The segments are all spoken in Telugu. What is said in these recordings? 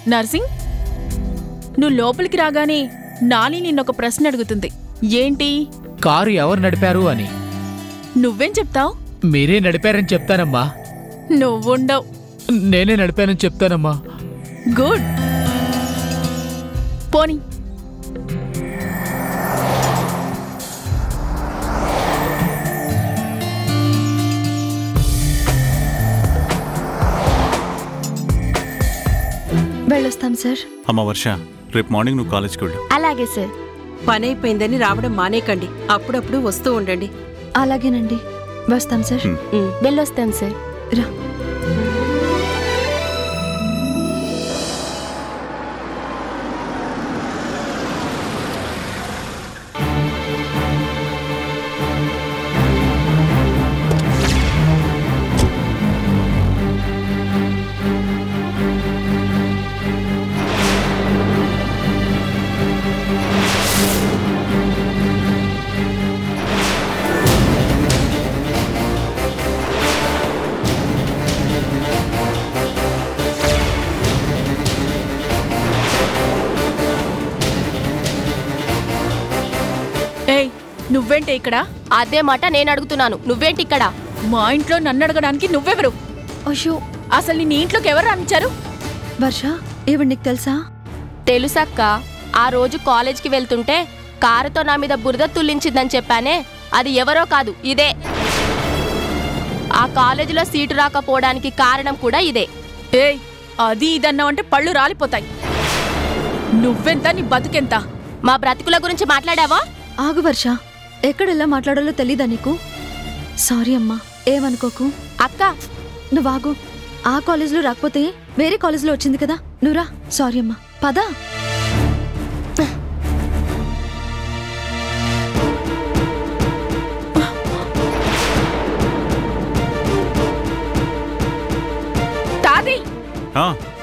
నర్సింగ్ నువ్వు లోపలికి రాగానే నాని నిన్నొక ప్రశ్న అడుగుతుంది ఏంటి కారు ఎవరు నడిపారు అని నువ్వేం చెప్తావు మీరే నడిపారని చెప్తానమ్మా నువ్వుండవు నేనే నడిపానని చెప్తానమ్మా గుడ్ పోనీ వెళ్ళొస్తాం సార్ అమ్మ వర్ష రేపు మార్నింగ్ నువ్వు కాలేజ్కి వెళ్ళు అలాగే సార్ పని అయిపోయిందని రావడం మానేకండి అప్పుడప్పుడు వస్తూ ఉండండి అలాగేనండి వస్తాం సార్ హ్మ్. ఉమ్. వెళ్ళొస్తాం సార్ రా ఏయ్ నువ్వేంటి ఇక్కడ అదే మాట నేను అడుగుతున్నాను నువ్వేంటి ఇక్కడ మా ఇంట్లో నన్ను అడగడానికి నువ్వెవరు అయ్యో అసలు నీ ఇంట్లోకి ఎవరు రానిచ్చారు వర్ష ఈవిడ నీకు తెలుసా తెలుసక్క ఆ రోజు కాలేజ్కి వెళ్తుంటే కారుతో నా మీద బురద తుల్లించిందని చెప్పానే అది ఎవరో కాదు ఇదే ఆ కాలేజీలో సీటు రాకపోవడానికి కారణం కూడా ఇదే ఏయ్ అది ఇదన్నావంటే పళ్ళు రాలిపోతాయి నువ్వెంత నీ బతుకెంత మా బ్రతుకుల గురించి మాట్లాడావా ఆగు వర్ష ఎక్కడ ఎలా మాట్లాడాలో తెలీదా నీకు సారీ అమ్మా ఏమనుకోకు అక్క నువ్వు ఆగు ఆ కాలేజీలో రాకపోతే వేరే కాలేజీలో వచ్చింది కదా నువ్వురా సారీ అమ్మా పదా తాది ఆ.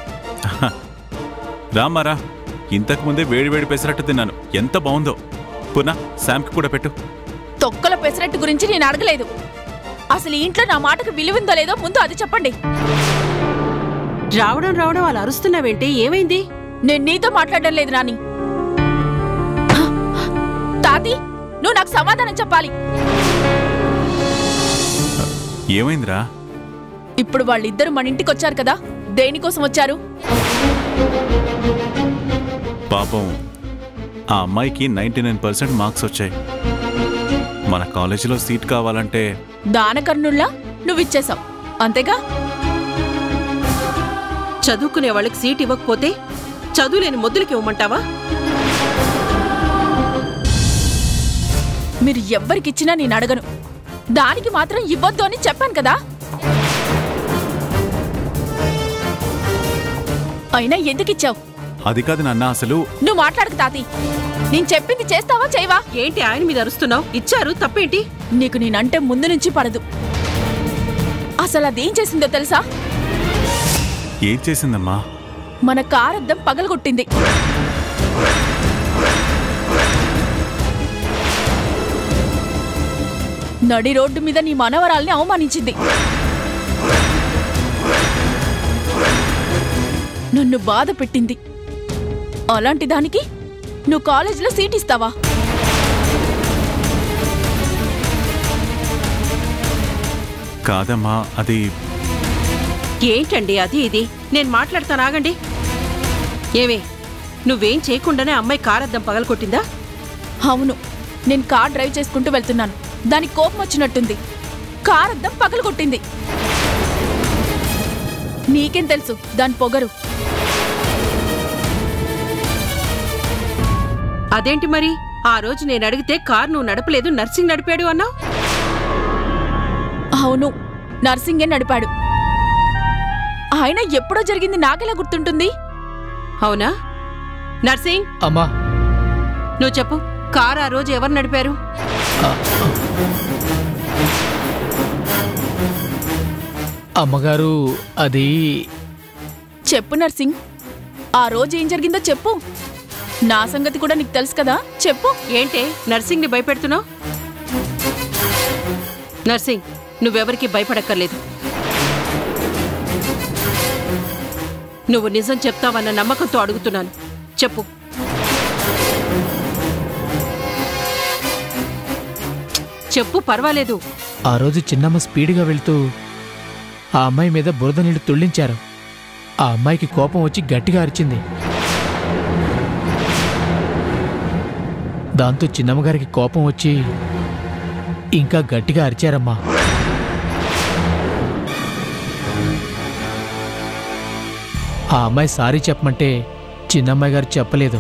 రామారా ఇంతకు ముందే వేడి వేడి పెసరట్టు తిన్నాను ఎంత బాగుందో పునా శాంకి కూడా పెట్టు తొక్కల పెసరట్టు గురించి నేను అడగలేదు అసలు ఈ ఇంట్లో నా మాటకు విలువిందో లేదో ముందు అది చెప్పండి రావడం రావడం అలా అరుస్తున్నావేంటి ఏమైంది నేను నీతో మాట్లాడడం లేదు నాని తాతి నువ్వు నాకు సమాధానం చెప్పాలి ఏమైందిరా ఇప్పుడు వాళ్ళిద్దరు మన ఇంటికి వచ్చారు కదా దేనికోసం వచ్చారు పాపం ఆ అమ్మాయికి నైంటీ నైన్ పర్సెంట్ మార్క్స్ వచ్చాయి మన కాలేజీలో సీట్ కావాలంటే దానకర్ణుల్లా నువ్వు ఇచ్చేశావు అంతేగా చదువుకునే వాళ్ళకి సీట్ ఇవ్వకపోతే చదువులేని మొద్దులకి ఇవ్వమంటావా మీరు ఎవ్వరికిచ్చినా నేను అడగను దానికి మాత్రం ఇవ్వద్దు అని చెప్పాను కదా అయినా ఎందుకు ఇచ్చావు అది కాదు నాన్న అసలు నువ్వు మాట్లాడకు తాతి నేను చెప్పింది చేస్తావా చేయవా ఏంటి ఆయన మీద అరుస్తున్నావు ఇచ్చారు తప్పేంటి నీకు నేనంటే ముందు నుంచి పడదు అసలు అదేం చేసిందో తెలుసా ఏం చేసిందమ్మా మన కారద్దం పగలగొట్టింది నడి రోడ్డు మీద నీ మనవరాల్ని అవమానించింది నన్ను బాధ పెట్టింది అలాంటి దానికి నువ్వు కాలేజీలో సీట్ ఇస్తావా కాదమ్మా అది ఏంటండి అది ఇది నేను మాట్లాడతాను ఆగండి ఏమే నువ్వేం చేయకుండానే అమ్మాయి కారద్దం పగలకొట్టిందా అవును నేను కార్ డ్రైవ్ చేసుకుంటూ వెళ్తున్నాను దానికి కోపం వచ్చినట్టుంది కార్ అద్దం పగలగొట్టింది నీకేం తెలుసు దాని పొగరు అదేంటి మరి ఆ రోజు నేను అడిగితే కారు నువ్వు నడపలేదు నర్సింగ్ నడిపాడు అన్నావు అవును నర్సింగే నడిపాడు ఆయన ఎప్పుడో జరిగింది నాకెలా గుర్తుంటుంది అవునా నర్సింగ్ అమ్మా నువ్వు చెప్పు కారు ఆ రోజు ఎవరు నడిపారు అమ్మగారు అది చెప్పు నర్సింగ్ ఆ రోజు ఏం జరిగిందో చెప్పు నా సంగతి కూడా నీకు తెలుసు కదా చెప్పు ఏంటే నర్సింగ్ని భయపెడుతున్నావు నర్సింగ్ నువ్వెవరికి భయపడక్కర్లేదు నువ్వు నిజం చెప్తావన్న నమ్మకంతో అడుగుతున్నాను చెప్పు చెప్పు పర్వాలేదు ఆ రోజు చిన్నమ్మ స్పీడ్గా వెళ్తూ ఆ అమ్మాయి మీద బురద నీళ్లు తుళ్ళించారు ఆ అమ్మాయికి కోపం వచ్చి గట్టిగా అరిచింది దాంతో చిన్నమ్మగారికి కోపం వచ్చి ఇంకా గట్టిగా అరిచారమ్మా ఆ అమ్మాయి సారీ చెప్పమంటే చిన్నమ్మాయి గారు చెప్పలేదు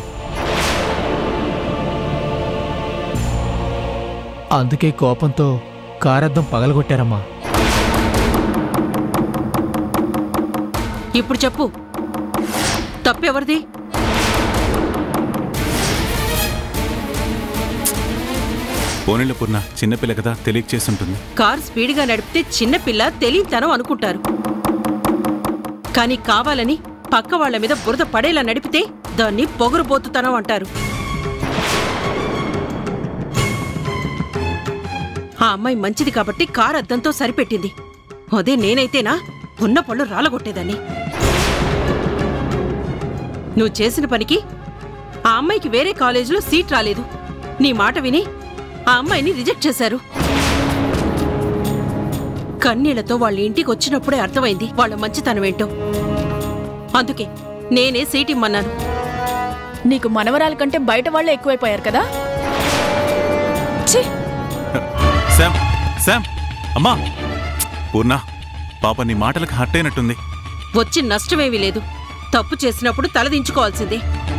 అందుకే కోపంతో కారద్దం పగలగొట్టారమ్మా ఇప్పుడు చెప్పు తప్పెవరిది పోనీళ్ళ పూర్ణ చిన్నపిల్ల కదా తెలియక చేసి ఉంటుంది కారు స్పీడ్గా నడిపితే చిన్నపిల్ల తెలియతనం అనుకుంటారు కానీ కావాలని పక్క వాళ్ళ మీద బురద పడేలా నడిపితే దాన్ని పొగరుబోతుతనం అంటారు ఆ అమ్మాయి మంచిది కాబట్టి కారు అద్దంతో సరిపెట్టింది అదే నేనైతేనా ఉన్న పళ్ళు రాలగొట్టేదాన్ని నువ్వు చేసిన పనికి ఆ అమ్మాయికి వేరే కాలేజీలో సీట్ రాలేదు నీ మాట విని ఆ అమ్మాయిని రిజెక్ట్ చేశారు కన్నీళ్లతో వాళ్ళ ఇంటికి వచ్చినప్పుడే అర్థమైంది వాళ్ళ మంచితనం ఏంటో అందుకే నేనే సీట్ ఇమ్మన్నాను నీకు మనవరాల కంటే బయట వాళ్ళే ఎక్కువైపోయారు కదా ఛీ శామ్ శామ్ అమ్మా పూర్ణ పాప నీ మాటలకు హర్ట్ అయినట్టుంది వచ్చి నష్టమేమీ లేదు తప్పు చేసినప్పుడు తలదించుకోవాల్సిందే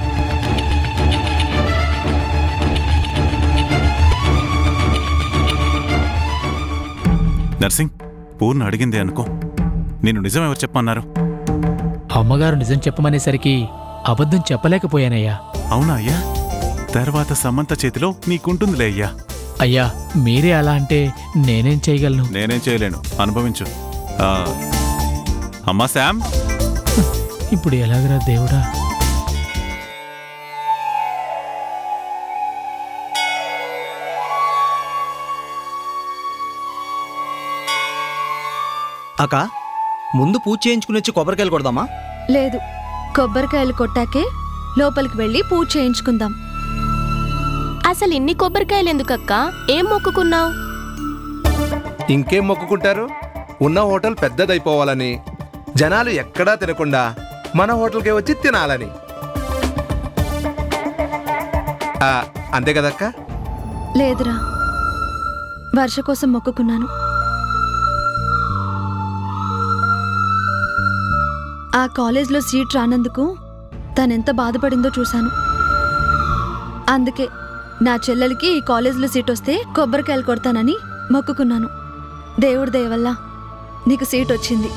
నర్సింగ్ పూర్ణ అడిగిందే అనుకో నేను నిజం ఎవరు చెప్పమన్నారు అమ్మగారు నిజం చెప్పమనేసరికి అబద్ధం చెప్పలేకపోయానయ్యా అవునా అయ్యా తర్వాత సమంత చేతిలో నీకుంటుందిలే అయ్యా అయ్యా మీరే అలా అంటే నేనేం చేయగలను నేనేం చేయలేను అనుభవించు ఆ, అమ్మా శామ్ ఇప్పుడు ఎలాగరా దేవుడా అక్క ముందు పూజ చేయించుకుని వచ్చి కొబ్బరికాయలు కొడదామా లేదు కొబ్బరికాయలు కొట్టాకే లోపలికి వెళ్ళి పూజ చేయించుకుందాం అసలు ఇన్ని కొబ్బరికాయలు ఎందుకక్క ఏం మొక్కుకున్నావు ఇంకేం మొక్కుకుంటారు ఉన్న హోటల్ పెద్దదైపోవాలని జనాలు ఎక్కడా తినకుండా మన హోటల్కే వచ్చి తినాలని ఆ, అంతే కదక్క లేదురా వర్ష కోసం మొక్కుకున్నాను ఆ కాలేజ్లో సీట్ రానందుకు తనెంత బాధపడిందో చూశాను అందుకే నా చెల్లెలికి ఈ కాలేజ్లో సీట్ వస్తే కొబ్బరికాయలు కొడతానని మొక్కుకున్నాను దేవుడి దయ వల్ల నీకు సీట్ వచ్చింది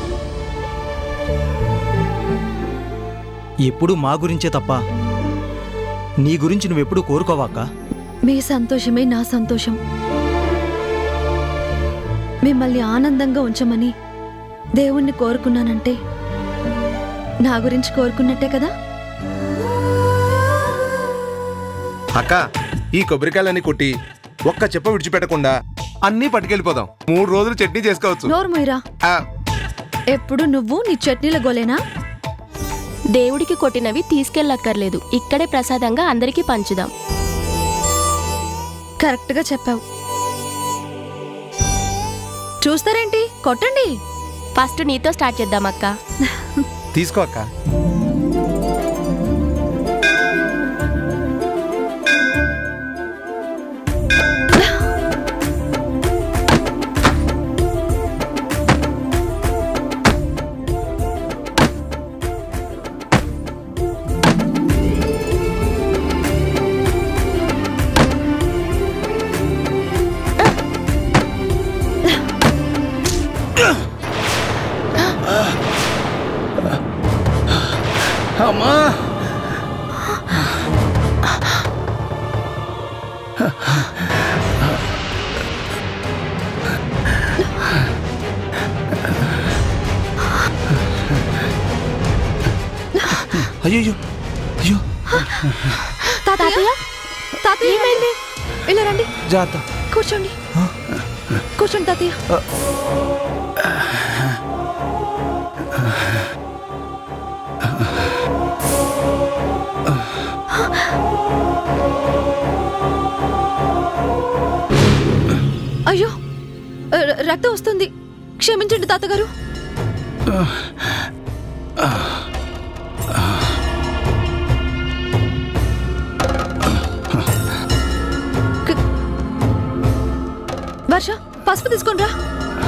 ఎప్పుడు మా గురించే తప్ప నీ గురించి నువ్వెప్పుడు కోరుకోవాక మీ సంతోషమే నా సంతోషం మిమ్మల్ని ఆనందంగా ఉంచమని దేవుణ్ణి కోరుకున్నానంటే నా గురించి కోరుకున్నట్టే కదా అక్క ఈ కొబ్బరికాయలన్నీ కొట్టి ఒక్క చెప్ప విడిచిపెట్టకుండా అన్నీ పట్టుకెళ్ళిపోదాం మూడు రోజులు చట్నీ చేసుకోవచ్చు నోరు మొయ్యరా ఆ, ఎప్పుడు నువ్వు నీ చట్నీల గోలేనా దేవుడికి కొట్టినవి తీసుకెళ్ళక్కర్లేదు ఇక్కడే ప్రసాదంగా అందరికీ పంచుదాం కరెక్ట్గా చెప్పావు చూస్తారేంటి కొట్టండి ఫస్ట్ నీతో స్టార్ట్ చేద్దాం అక్క తీసుకో అక్క అయ్యో అయ్యో తాతయ్య తాతయ్య ఏమైంది ఇలా రండి జాగ్రత్త కూర్చోండి కూర్చోండి తాతయ్య రక్తం వస్తుంది క్షమించండి తాతగారు క- వర్ష పసుపు తీసుకొని రా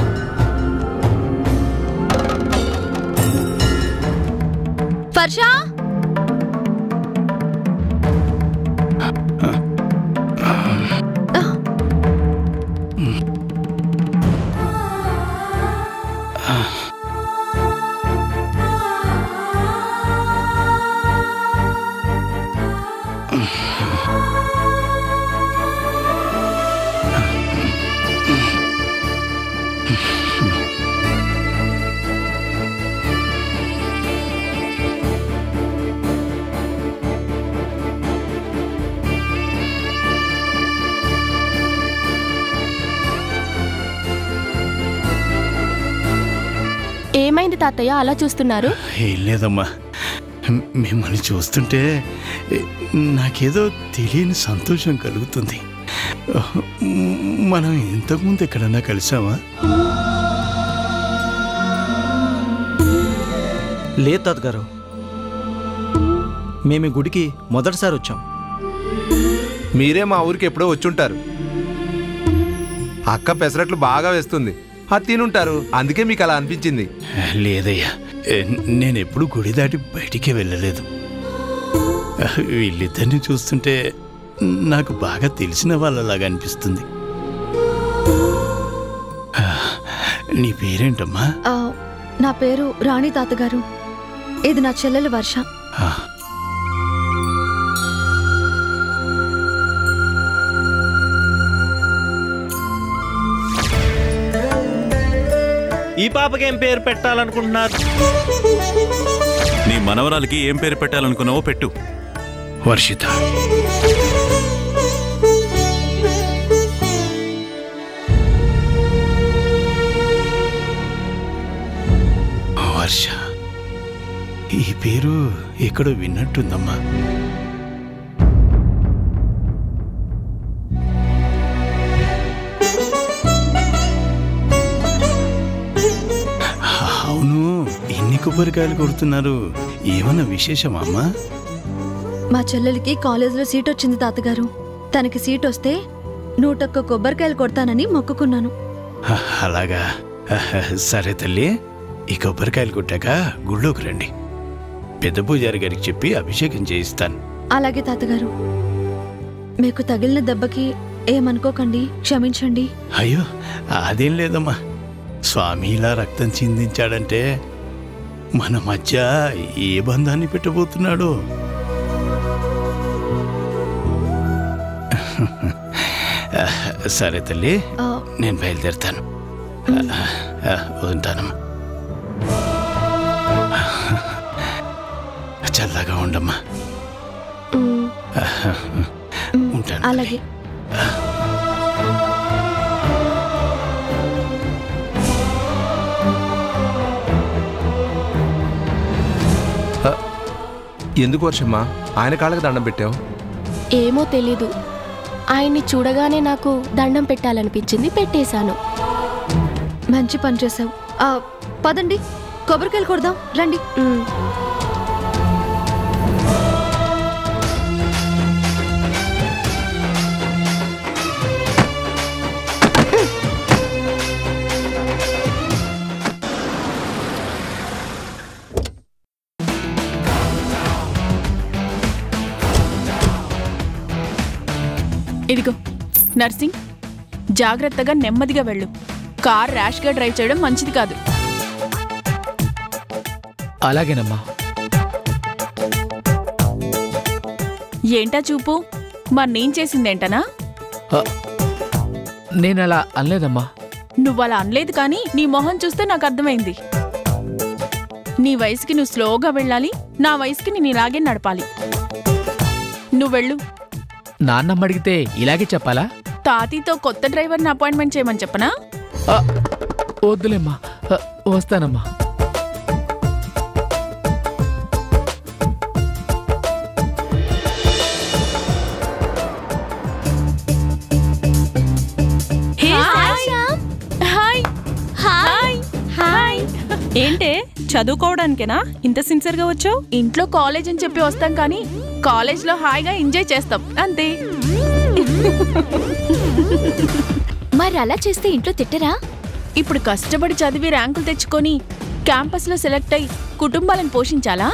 వర్ష ఏమైంది తాతయ్య అలా చూస్తున్నారు ఏం లేదమ్మా మిమ్మల్ని చూస్తుంటే నాకేదో తెలియని సంతోషం కలుగుతుంది మనం ఇంతకుముందు ఎక్కడన్నా కలిసామా లేదు తాతగారు మేము ఈ గుడికి మొదటిసారి వచ్చాం మీరే మా ఊరికి ఎప్పుడో వచ్చుంటారు అక్క పెసరట్లు బాగా వేస్తుంది అది తినుంటారు అందుకే మీకు అలా అనిపించింది లేదయ్యా నేను ఎప్పుడు గుడి దాటి బయటికి వెళ్ళలేదు వీళ్ళిద్దరిని చూస్తుంటే నాకు బాగా తెలిసిన వాళ్ళలాగా అనిపిస్తుంది నీ పేరేంటమ్మా ఆ, నా పేరు రాణి తాతగారు ఇది నా చెల్లెలు వర్ష ఆ, ఈ పాపకేం పేరు పెట్టాలనుకుంటున్నారు నీ మనవరాలకి ఏం పేరు పెట్టాలనుకున్నావో పెట్టు వర్షిత వర్ష ఈ పేరు ఎక్కడో విన్నట్టుందమ్మా అవును ఎన్ని కొబ్బరికాయలు కొడుతున్నారు ఏమన్నా విశేషమా అమ్మా మా చెల్లెలికి కాలేజీలో సీట్ వచ్చింది తాతగారు తనకి సీట్ వస్తే నూటొక్క కొబ్బరికాయలు కొడతానని మొక్కుకున్నాను హ, అలాగా హ, సరే తల్లి ఈ కొబ్బరికాయలు కొట్టాక గుళ్ళోకి రండి పెద్ద పూజారి గారికి చెప్పి అభిషేకం చేయిస్తాను అలాగే తాతగారు మీకు తగిలిన దెబ్బకి ఏమనుకోకండి క్షమించండి అయ్యో అదేం లేదమ్మా స్వామి ఇలా రక్తం చిందించాడంటే మన మధ్య ఏ బంధాన్ని పెట్టబోతున్నాడు సరే తల్లి ఆ, నేను బయలుదేరుతాను ఆ, ఉంటానమ్మా చల్లగా ఉండమ్మా ఉమ్, ఉంటాను అలాగే ఎందుకు వర్షమ్మా ఆయన కాళ్ళకి దండం పెట్టావు ఏమో తెలీదు ఆయన్ని చూడగానే నాకు దండం పెట్టాలనిపించింది పెట్టేశాను మంచి పని చేసావు ఆ, పదండి కొబ్బరికాయలు కొడదాం రండి ఉమ్. ఇదిగో నర్సింగ్ జాగ్రత్తగా నెమ్మదిగా వెళ్ళు కార్ ర్యాష్గా డ్రైవ్ చేయడం మంచిది కాదు అలాగేనమ్మా ఏంటా చూపు మరి నేను చేసిందేంటనా ఆ, నేను అలా అనలేదమ్మా నువ్వలా అనలేదు కానీ నీ మొహం చూస్తే నాకు అర్థమైంది నీ వయసుకి నువ్వు స్లోగా వెళ్ళాలి నా వయసుకి నేను ఇలాగే నడపాలి నువ్వు వెళ్ళు నాన్నమ్మ అడిగితే ఇలాగే చెప్పాలా తాతీతో కొత్త డ్రైవర్ని అపాయింట్మెంట్ చేయమని చెప్పనా ఆ, వద్దులేమ్మా ఆ, వస్తానమ్మా హాయ్ ఏంటే చదువుకోవడానికేనా ఇంత సిన్సియర్గా వచ్చావు ఇంట్లో కాలేజ్ అని చెప్పి వస్తాం కానీ కాలేజ్లో హాయిగా ఎంజాయ్ చేస్తాం అంతే మరి అలా చేస్తే ఇంట్లో తిట్టరా ఇప్పుడు కష్టపడి చదివి ర్యాంకులు తెచ్చుకొని క్యాంపస్లో సెలెక్ట్ అయి కుటుంబాలను పోషించాలా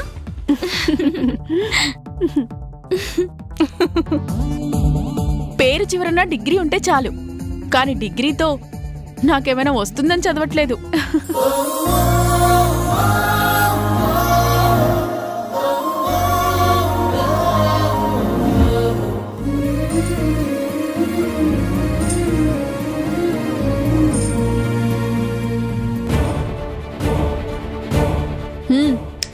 పేరు చివరన డిగ్రీ ఉంటే చాలు కానీ డిగ్రీతో నాకేమైనా వస్తుందని చదవట్లేదు హ్మ్.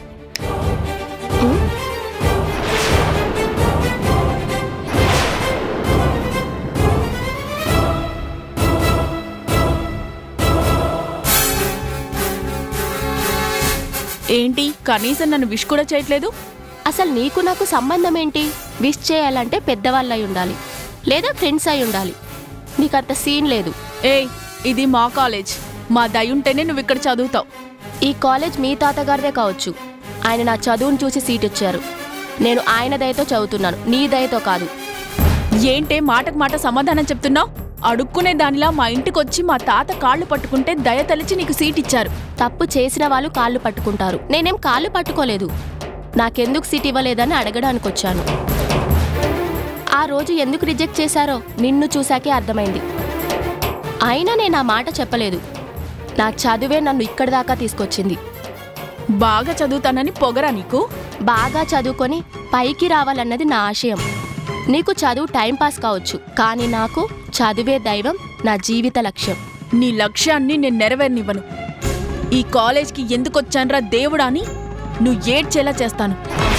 ఏంటి కనీసం నన్ను విష్ కూడా చేయట్లేదు అసలు నీకు నాకు సంబంధం ఏంటి విష్ చేయాలంటే పెద్దవాళ్ళు అయి ఉండాలి లేదా ఫ్రెండ్స్ అయి ఉండాలి నీకంత సీన్ లేదు ఏయ్ ఇది మా కాలేజ్ మా దయుంటేనే నువ్వు ఇక్కడ చదువుతావు ఈ కాలేజ్ మీ తాతగారిదే కావచ్చు ఆయన నా చదువును చూసి సీట్ ఇచ్చారు నేను ఆయన దయతో చదువుతున్నాను నీ దయతో కాదు ఏంటే మాటకు మాట సమాధానం చెప్తున్నావు అడుక్కునే దానిలా మా ఇంటికొచ్చి మా తాత కాళ్ళు పట్టుకుంటే దయ తలిచి నీకు సీట్ ఇచ్చారు తప్పు చేసిన వాళ్ళు కాళ్ళు పట్టుకుంటారు నేనేం కాళ్ళు పట్టుకోలేదు నాకెందుకు సీట్ ఇవ్వలేదని అడగడానికి వచ్చాను ఆ రోజు ఎందుకు రిజెక్ట్ చేశారో నిన్ను చూశాకే అర్థమైంది అయినా నేను ఆ మాట చెప్పలేదు నా చదువే నన్ను ఇక్కడి దాకా తీసుకొచ్చింది బాగా చదువుతానని పొగరా నీకు బాగా చదువుకొని పైకి రావాలన్నది నా ఆశయం నీకు చదువు టైంపాస్ కావచ్చు కానీ నాకు చదువే దైవం నా జీవిత లక్ష్యం నీ లక్ష్యాన్ని నేను నెరవేరనివ్వను ఈ కాలేజ్కి ఎందుకొచ్చాన్రా దేవుడా అని నువ్వు ఏడ్చేలా చేస్తాను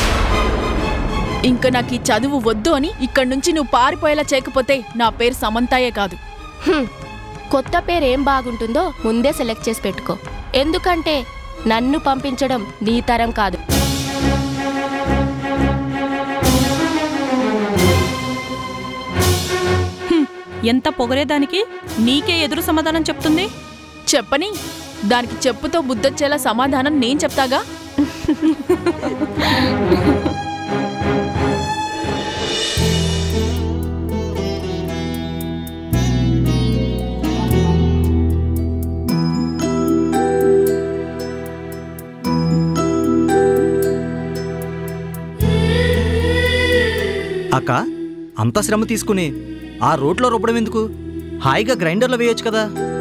ఇంకా నాకు ఈ చదువు వద్దు అని ఇక్కడి నుంచి నువ్వు పారిపోయేలా చేయకపోతే నా పేరు సమంతాయే కాదు హ్మ్. కొత్త పేరు ఏం బాగుంటుందో ముందే సెలెక్ట్ చేసి పెట్టుకో ఎందుకంటే నన్ను పంపించడం నీ తరం కాదు ఎంత పొగరేదానికి నీకే ఎదురు సమాధానం చెప్తుంది చెప్పని దానికి చెప్పుతో బుద్ధొచ్చేలా సమాధానం నేను చెప్తాగా అక్క అంత శ్రమ తీసుకుని ఆ రోట్లో రుబ్బడం ఎందుకు హాయిగా గ్రైండర్లో వేయొచ్చు కదా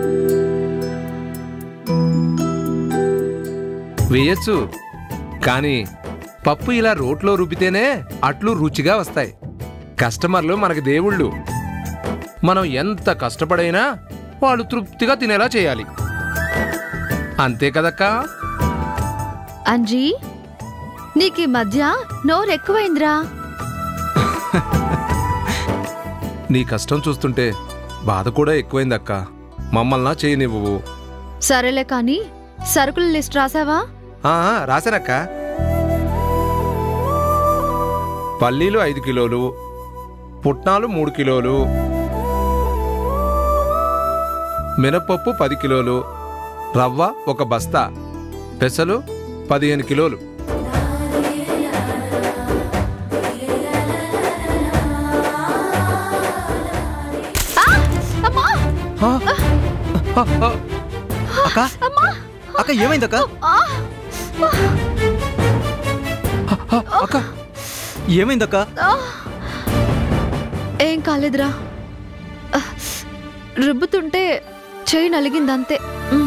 వేయచ్చు కానీ పప్పు ఇలా రోట్లో రుబ్బితేనే అట్లు రుచిగా వస్తాయి కస్టమర్లు మనకి దేవుళ్ళు మనం ఎంత కష్టపడైనా వాళ్ళు తృప్తిగా తినేలా చేయాలి అంతే కదక్కా అంజీ నీకు ఈ మధ్య నోరు ఎక్కువైందిరా నీ కష్టం చూస్తుంటే బాధ కూడా ఎక్కువైందక్క మమ్మల్ని చేయనివ్వవు సరేలే కానీ సరుకుల లిస్ట్ రాసావా ఆ, రాశానక్క పల్లీలు ఐదు కిలోలు పుట్నాలు మూడు కిలోలు మినపప్పు పది కిలోలు రవ్వ ఒక బస్తా పెసలు పదిహేను కిలోలు అమ్మా ఆ, ఆ, అక్క అక్క ఏమైంది అక్క ఆ! అక్క ఏమైంది అక్క ఆ! ఏం కాలేదురా ఆ, రుబ్బుతుంటే చేయి నలిగిందంతే ఉమ్.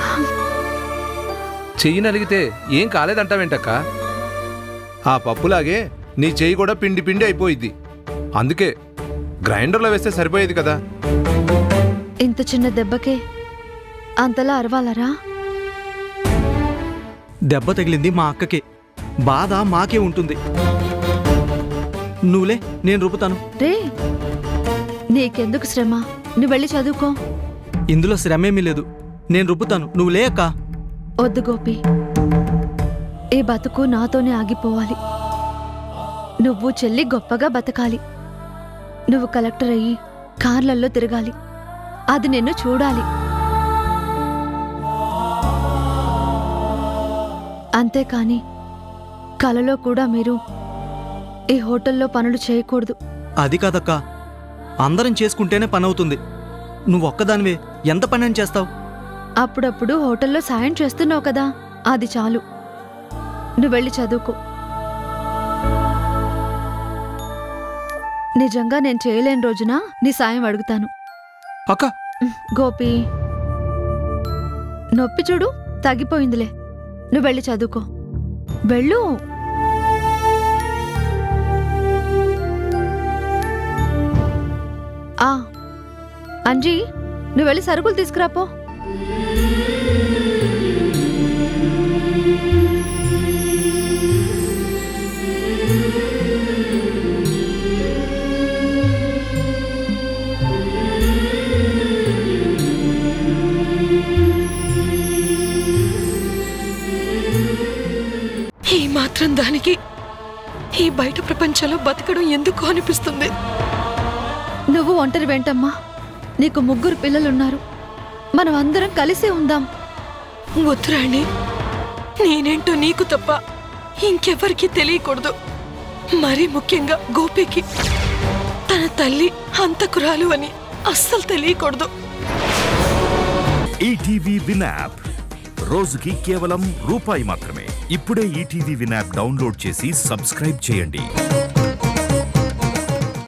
చెయ్యి నలిగితే ఏం కాలేదంటావేంటక్క ఆ పప్పులాగే నీ చెయ్యి కూడా పిండి పిండి అయిపోయింది అందుకే గ్రైండర్లో వేస్తే సరిపోయేది కదా ఇంత చిన్న దెబ్బకే అంతలా అరవాలరా దెబ్బ తగిలింది మా అక్కకి బాధ మాకే ఉంటుంది నువ్వులే నేను రుపుతాను రే నీకెందుకు శ్రమ నువ్వు వెళ్ళి చదువుకో ఇందులో శ్రమేమీ లేదు నేను రుపుతాను నువ్వులే అక్క వద్దు గోపి ఈ బతుకు నాతోనే ఆగిపోవాలి నువ్వు చెల్లి గొప్పగా బతకాలి నువ్వు కలెక్టర్ అయ్యి కార్లల్లో తిరగాలి అది నిన్ను చూడాలి అంతేకాని కలలో కూడా మీరు ఈ హోటల్లో పనులు చేయకూడదు అది కాదక్క అందరం చేసుకుంటేనే పని అవుతుంది నువ్వు ఒక్కదానివే ఎంత పని అని చేస్తావు అప్పుడప్పుడు హోటల్లో సాయం చేస్తున్నావు కదా అది చాలు నువ్వు వెళ్ళి చదువుకో నిజంగా నేను చేయలేని రోజున నీ సాయం అడుగుతాను అక్క గోపి నొప్పి చూడు తగ్గిపోయిందిలే నువ్వు వెళ్ళి చదువుకో వెళ్ళు ఆ అంజీ నువ్వు వెళ్ళి సరుకులు తీసుకురాపో ఈ మాత్రం దానికి ఈ బయట ప్రపంచంలో బతకడం ఎందుకు అనిపిస్తుంది నువ్వు ఒంటరి వెంటమ్మా నీకు ముగ్గురు పిల్లలున్నారు మనం అందరం కలిసే ఉందాం వద్దురాణి నేనేంటో నీకు తప్ప ఇంకెవరికి తెలియకూడదు మరీ ముఖ్యంగా గోపికి తన తల్లి హంతకురాలు అని అస్సలు తెలియకూడదు ఈటీవీ విన్ యాప్ రోజుకి కేవలం రూపాయి మాత్రమే ఇప్పుడే ఈటీవీ విన్ యాప్ డౌన్లోడ్ చేసి సబ్స్క్రైబ్ చేయండి